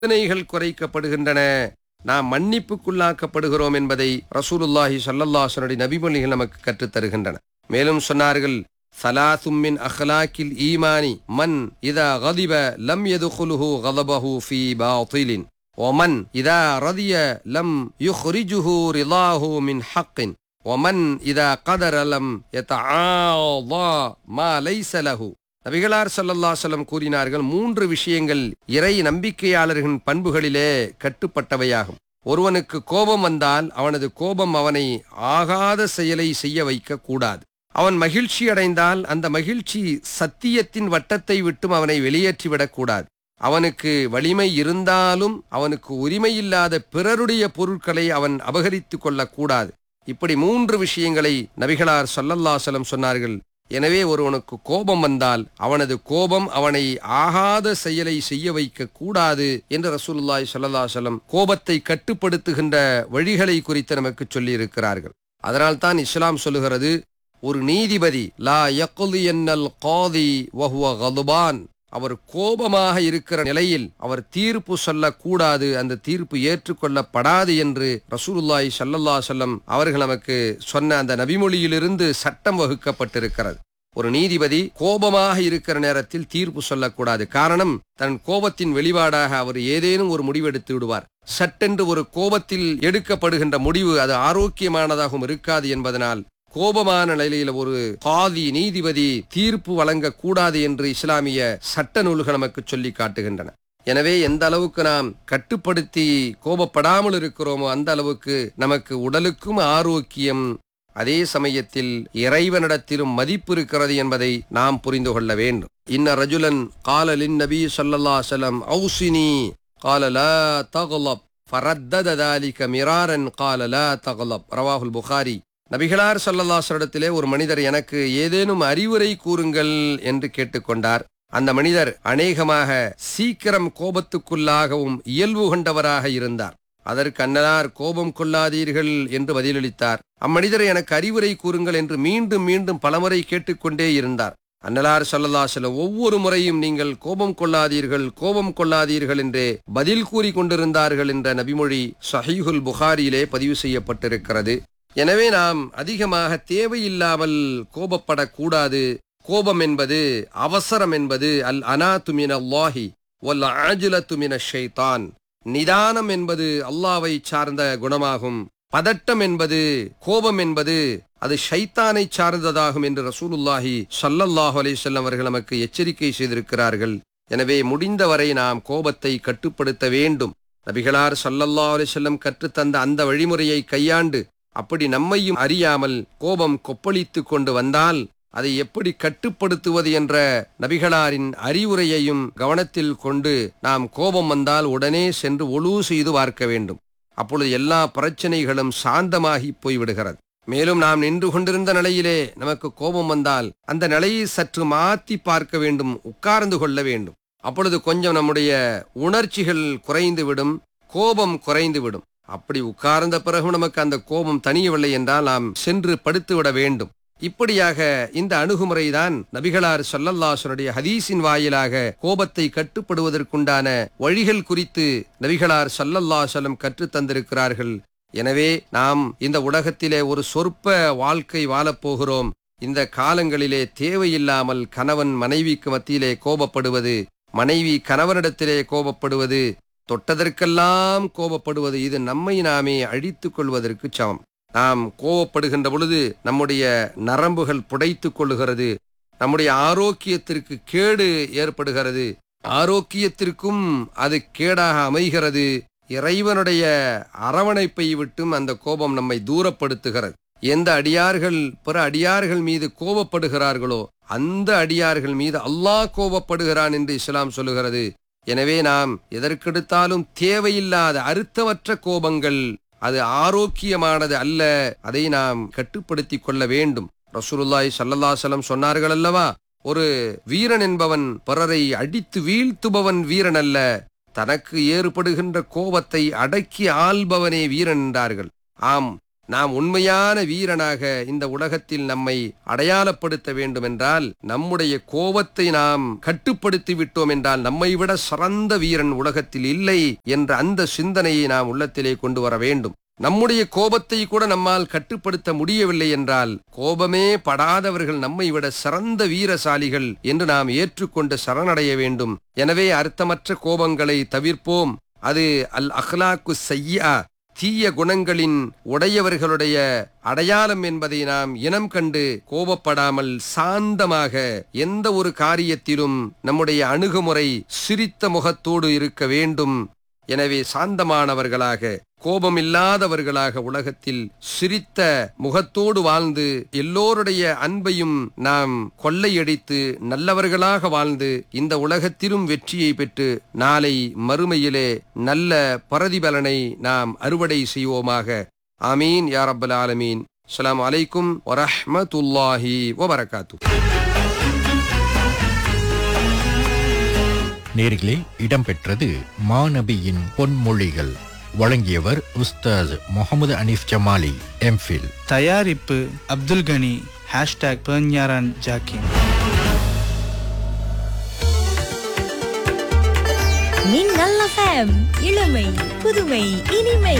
பிரார்த்தனைகள் குறைக்கப்படுகின்றன நாம் மன்னிப்புக்குள்ளாக்கப்படுகிறோம் என்பதை ரசூலுல்லாஹி ஸல்லல்லாஹு நபிமொழிகள் நமக்கு கற்றுத் தருகின்றன மேலும் சொன்னார்கள் சலாசும்மின் அஹ்லாக்கில் ஈமானி மன் இதா கதிப லம் எதுகுலுஹு கதபஹு ஃபீ பாத்திலின் ஒமன் இதா ரதிய லம் யுஹ்ரிஜுஹு ரிலாஹு மின் ஹக்கின் ஒமன் இதா கதர லம் யதஆதா மா லைஸ லஹு நபிகளார் ஸல்லல்லாஹு அலைஹி வஸல்லம் கூறினார்கள் மூன்று விஷயங்கள் இறை நம்பிக்கையாளர்களின் பண்புகளிலே கட்டுப்பட்டவையாகும் ஒருவனுக்கு கோபம் வந்தால் அவனது கோபம் அவனை ஆகாத செயலை செய்ய வைக்க கூடாது அவன் மகிழ்ச்சி அடைந்தால் அந்த மகிழ்ச்சி சத்தியத்தின் வட்டத்தை விட்டும் அவனை வெளியேற்றிவிடக் கூடாது அவனுக்கு வலிமை இருந்தாலும் அவனுக்கு உரிமையில்லாத பிறருடைய பொருட்களை அவன் அபகரித்துக் கொள்ளக்கூடாது இப்படி மூன்று விஷயங்களை நபிகளார் ஸல்லல்லாஹு சொன்னார்கள் எனவே ஒருவனுக்கு கோபம் வந்தால் அவனது கோபம் அவனை ஆகாத செயலை செய்ய வைக்க கூடாது என்று ரசூலுல்லாஹி ஸல்லல்லாஹு அலைஹி வஸல்லம் கோபத்தை கட்டுப்படுத்துகின்ற வழிகளை குறித்து நமக்கு சொல்லி இருக்கிறார்கள் அதனால் தான் இஸ்லாம் சொல்லுகிறது ஒரு நீதிபதி லா யக்லி என்னல் காதி வஹுவ கதுபான் அவர் கோபமாக இருக்கிற நிலையில் அவர் தீர்ப்பு சொல்லக்கூடாது அந்த தீர்ப்பு ஏற்றுக்கொள்ளப்படாது என்று ரசூலுல்லாஹி ஸல்லல்லாஹு அலைஹி வஸல்லம் அவர்கள் நமக்கு சொன்ன அந்த நபிமொழியிலிருந்து சட்டம் வகுக்கப்பட்டிருக்கிறது ஒரு நீதிபதி கோபமாக இருக்கிற நேரத்தில் தீர்ப்பு சொல்லக்கூடாது காரணம் தன் கோபத்தின் வெளிப்பாடாக அவர் ஏதேனும் ஒரு முடிவெடுத்து விடுவார் சட்டென்று ஒரு கோபத்தில் எடுக்கப்படுகின்ற முடிவு அது ஆரோக்கியமானதாகவும் இருக்காது என்பதனால் கோபமான நிலையில ஒரு காதி நீதிபதி தீர்ப்பு வழங்கக்கூடாது என்று இஸ்லாமிய சட்ட நூல்கள் நமக்கு சொல்லி காட்டுகின்றன எனவே எந்த அளவுக்கு நாம் கட்டுப்படுத்தி கோபப்படாமல் இருக்கிறோமோ அந்த அளவுக்கு நமக்கு உடலுக்கும் ஆரோக்கியம் அதே சமயத்தில் இறைவனிடத்திலும் மதிப்பு இருக்கிறது என்பதை நாம் புரிந்து கொள்ள வேண்டும் இன்ன ரஜுலன் காலலின் நபி சொல்லல்லா சலம் ஔசினி قال لا تغضب فردد ذلك مرارا قال لا تغضب رواه البخاري நபிகளார் சல்லல்லாசரிடத்திலே ஒரு மனிதர் எனக்கு ஏதேனும் அறிவுரை கூறுங்கள் என்று கேட்டுக்கொண்டார் அந்த மனிதர் அநேகமாக சீக்கிரம் கோபத்துக்குள்ளாகவும் இயல்பு கொண்டவராக இருந்தார் அதற்கு அன்னலார் கோபம் கொள்ளாதீர்கள் என்று பதிலளித்தார் அம்மனிதர் எனக்கு அறிவுரை கூறுங்கள் என்று மீண்டும் மீண்டும் பலமுறை கேட்டுக்கொண்டே இருந்தார் அன்னலார் சல்லல்லாசலம் ஒவ்வொரு முறையும் நீங்கள் கோபம் கொள்ளாதீர்கள் கோபம் கொள்ளாதீர்கள் என்றே பதில் கூறி கொண்டிருந்தார்கள் என்ற நபிமொழி சஹீஹுல் புகாரியிலே பதிவு செய்யப்பட்டிருக்கிறது எனவே நாம் அதிகமாக தேவையில்லாமல் கோபப்படக்கூடாது கோபம் என்பது அவசரம் என்பது அல் அனாத்துமின அல்லாஹி ஒல் ஆஜிலத்துமின ஷைத்தான் நிதானம் என்பது அல்லாவை சார்ந்த குணமாகும் பதட்டம் என்பது கோபம் என்பது அது ஷைத்தானை சார்ந்ததாகும் என்று ரசூலுல்லாஹி ஸல்லல்லாஹு அலைஹி வஸல்லம் அவர்கள் நமக்கு எச்சரிக்கை செய்திருக்கிறார்கள் எனவே முடிந்தவரை நாம் கோபத்தை கட்டுப்படுத்த வேண்டும் நபிகளார் ஸல்லல்லாஹு அலைஹி வஸல்லம் கற்றுத்தந்த அந்த வழிமுறையை கையாண்டு அப்படி நம்மையும் அறியாமல் கோபம் கொப்பளித்து கொண்டு வந்தால் அதை எப்படி கட்டுப்படுத்துவது என்ற நபிகளாரின் அறிவுரையையும் கவனத்தில் கொண்டு நாம் கோபம் வந்தால் உடனே சென்று ஒழு செய்து பார்க்க வேண்டும் அப்பொழுது எல்லா பிரச்சனைகளும் சாந்தமாகி போய்விடுகிறது மேலும் நாம் நின்று கொண்டிருந்த நிலையிலே நமக்கு கோபம் வந்தால் அந்த நிலையை சற்று மாத்தி பார்க்க வேண்டும் உட்கார்ந்து கொள்ள வேண்டும் அப்பொழுது கொஞ்சம் நம்முடைய உணர்ச்சிகள் குறைந்து விடும் கோபம் குறைந்து விடும் அப்படி உட்கார்ந்த பிறகு நமக்கு அந்த கோபம் தனியவில்லை என்றால் நாம் சென்று படுத்து விட வேண்டும் இப்படியாக இந்த அணுகுமுறைதான் நபிகளார் சொல்லல்லாசனுடைய ஹதீஸின் வாயிலாக கோபத்தை கட்டுப்படுவதற்குண்டான வழிகள் குறித்து நபிகளார் சல்லல்லாசலம் கற்றுத் தந்திருக்கிறார்கள் எனவே நாம் இந்த உலகத்திலே ஒரு சொற்ப வாழ்க்கை வாழப்போகிறோம் இந்த காலங்களிலே தேவையில்லாமல் கணவன் மனைவிக்கு மத்தியிலே கோபப்படுவது மனைவி கணவனிடத்திலே கோபப்படுவது தொட்டதற்கெல்லாம் கோபப்படுவது இது நம்மை நாமே அழித்துக் கொள்வதற்கு சமம் நாம் கோபப்படுகின்ற பொழுது நம்முடைய நரம்புகள் புடைத்துக் கொள்ளுகிறது நம்முடைய ஆரோக்கியத்திற்கு கேடு ஏற்படுகிறது ஆரோக்கியத்திற்கும் அது கேடாக அமைகிறது இறைவனுடைய அரவணைப்பை விட்டும் அந்த கோபம் நம்மை தூரப்படுத்துகிறது எந்த அடியார்கள் பிற அடியார்கள் மீது கோபப்படுகிறார்களோ அந்த அடியார்கள் மீது அல்லாஹ் கோபப்படுகிறான் என்று இஸ்லாம் சொல்லுகிறது எனவே நாம் எதற்கெடுத்தாலும் தேவையில்லாத அர்த்தமற்ற கோபங்கள் அது ஆரோக்கியமானது அல்ல அதை நாம் கட்டுப்படுத்திக் கொள்ள வேண்டும் ரசூலுல்லாய் சல்லல்லாசலம் சொன்னார்கள் அல்லவா ஒரு வீரன் என்பவன் பிறரை அடித்து வீழ்த்துபவன் வீரன் அல்ல தனக்கு ஏற்படுகின்ற கோபத்தை அடக்கி ஆள்பவனே வீரன் என்றார்கள் ஆம் நாம் உண்மையான வீரனாக இந்த உலகத்தில் நம்மை அடையாளப்படுத்த வேண்டும் என்றால் நம்முடைய கோபத்தை நாம் கட்டுப்படுத்தி விட்டோம் என்றால் நம்மை விட சிறந்த வீரன் உலகத்தில் இல்லை என்ற அந்த சிந்தனையை நாம் உள்ளத்திலே கொண்டு வர வேண்டும் நம்முடைய கோபத்தை கூட நம்மால் கட்டுப்படுத்த முடியவில்லை என்றால் கோபமே படாதவர்கள் நம்மை விட சிறந்த வீரசாலிகள் என்று நாம் ஏற்றுக்கொண்டு சரணடைய வேண்டும் எனவே அர்த்தமற்ற கோபங்களை தவிர்ப்போம் அது அல் அஹ்லாக்கு செய்யா தீய குணங்களின் உடையவர்களுடைய அடையாளம் என்பதை நாம் இனம் கண்டு கோபப்படாமல் சாந்தமாக எந்த ஒரு காரியத்திலும் நம்முடைய அணுகுமுறை சிரித்த முகத்தோடு இருக்க வேண்டும் எனவே சாந்தமானவர்களாக கோபமில்லாதவர்களாக உலகத்தில் சிரித்த முகத்தோடு வாழ்ந்து எல்லோருடைய அன்பையும் நாம் கொள்ளையடித்து நல்லவர்களாக வாழ்ந்து இந்த உலகத்திலும் வெற்றியை பெற்று நாளை மறுமையிலே நல்ல பிரதிபலனை நாம் அறுவடை செய்வோமாக ஆமீன் யா ரப்பல் ஆலமீன் அஸ்ஸலாமு அலைக்கும் வரஹ்மத்துல்லாஹி வபரகாத்து நேர்களே இடம்பெற்றது மாநபியின் பொன்மொழிகள் வழங்கியவர் உஸ்தாஸ் முகமது அனீஃப் ஜமாலி எம்ஃபில் தயாரிப்பு அப்துல் கனி ஹேஷ்டாக் பெர்ஞாரான் ஜாக்கின் மின்னல் எஃப்எம் இளமை புதுமை இனிமை